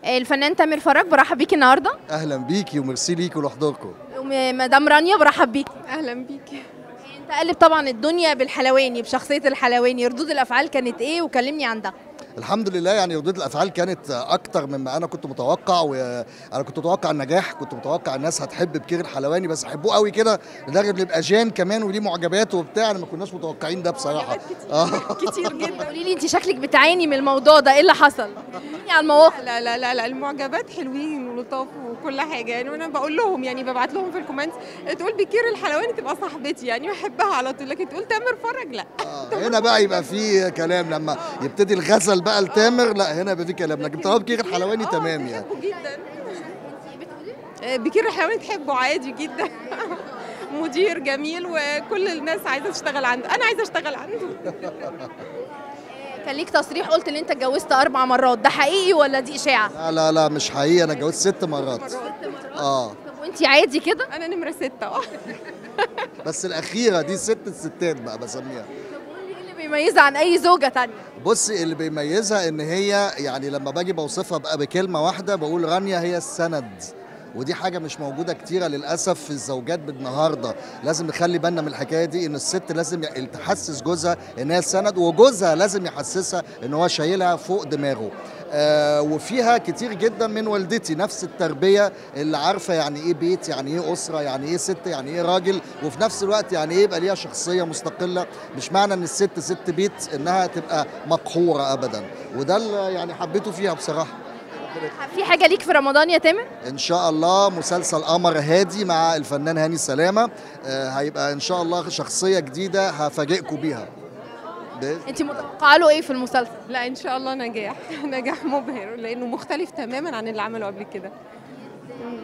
الفنان تامر فرج برحب بيكي النهارده اهلا بيكي وميرسي ليكي ولحضوركم ومدام رانيا برحب بيكي اهلا بيكي انت قلب طبعا الدنيا بالحلواني بشخصيه الحلواني ردود الافعال كانت ايه وكلمني عن ده الحمد لله يعني ردود الافعال كانت اكتر مما انا كنت متوقع وانا كنت متوقع النجاح كنت متوقع الناس هتحب بكير الحلواني بس حبوه قوي كده لدرجه بيبقى جان كمان وليه معجبات وبتاع انا ما كناش متوقعين ده بصراحه اه كتير جدا قولي لي انت شكلك بتعاني من الموضوع ده ايه اللي حصل كلميني عن المواقف لا لا لا لا المعجبات حلوين ولطاف وكل حاجه يعني وانا بقول لهم يعني ببعت لهم في الكومنتس تقول بكير الحلواني تبقى صاحبتي يعني بحبها على طول لكن تقول تامر فرج لا آه، هنا بقى يبقى في كلام لما يبتدي الغزل بقى لتامر لا هنا يبقى في كلام لكن طالما بكير الحلواني آه، تمام يعني بحبه جدا آه، بكير الحلواني تحبه عادي جدا مدير جميل وكل الناس عايزه تشتغل عنده انا عايزه اشتغل عنده كان ليك تصريح قلت ان انت اتجوزت اربع مرات ده حقيقي ولا دي اشاعه لا لا لا مش حقيقي انا اتجوزت ست مرات اه طب وانت عادي كده انا نمره ستة اه بس الاخيره دي ست الستات بقى بسميها ايه اللي بيميزها عن اي زوجه تانية بصي اللي بيميزها ان هي يعني لما باجي بوصفها بقى بكلمه واحده بقول رانيا هي السند ودي حاجة مش موجودة كتيرة للأسف في الزوجات بالنهاردة لازم نخلي بالنا من الحكاية دي إن الست لازم ي- تحسس جوزها إن هي السند وجوزها لازم يحسسها إن هو شايلها فوق دماغه آه وفيها كتير جدا من والدتي نفس التربية اللي عارفة يعني إيه بيت يعني إيه أسرة يعني إيه ست يعني إيه راجل وفي نفس الوقت يعني إيه يبقى ليها شخصية مستقلة مش معنى إن الست ست بيت إنها تبقى مقهورة أبدا وده اللي يعني حبيته فيها بصراحة في حاجه ليك في رمضان يا تامر ان شاء الله مسلسل قمر هادي مع الفنان هاني سلامه آه، هيبقى ان شاء الله شخصيه جديده هفاجئكم بيها بإذن- انت متوقعه له ايه في المسلسل لا ان شاء الله نجاح نجاح مبهر لانه مختلف تماما عن اللي عمله قبل كده